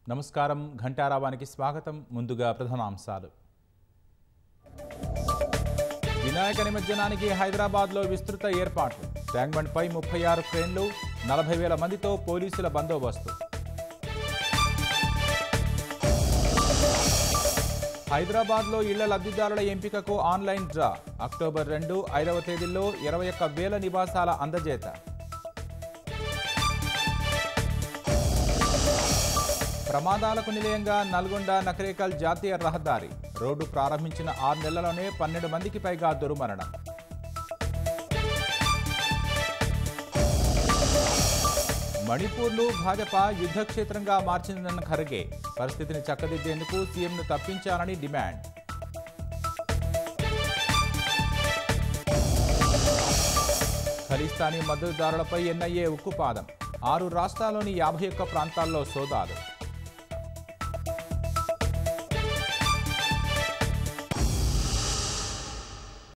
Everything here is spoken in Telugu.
నమస్కారం ఘంటారావానికి స్వాగతం ముందుగా ప్రధానాంశాలు వినాయక నిమజ్జనానికి హైదరాబాద్లో విస్తృత ఏర్పాట్లు ట్యాంక్ బండ్పై ముప్పై ఆరు క్రేన్లు నలభై వేల మందితో పోలీసుల బందోబస్తు హైదరాబాద్లో ఇళ్ల లబ్ధిదారుల ఎంపికకు ఆన్లైన్ డ్రా అక్టోబర్ రెండు ఐదవ తేదీల్లో ఇరవై ఒక్క వేల నివాసాల అందజేత ప్రమాదాలకు నిలయంగా నల్గొండ నకరేకల్ జాతీయ రహదారి రోడ్డు ప్రారంభించిన ఆరు నెలల్లోనే పన్నెండు మందికి పైగా దుర్మరణం మణిపూర్ను భాజపా యుద్ధక్షేత్రంగా మార్చిందన్న ఖర్గే పరిస్థితిని చక్కదిద్దేందుకు సీఎంను తప్పించాలని డిమాండ్ ఖలిస్తానీ మద్దతుదారులపై ఎన్ఐఏ ఉక్కుపాదం ఆరు రాష్ట్రాల్లోని యాభై ఒక్క ప్రాంతాల్లో సోదాలు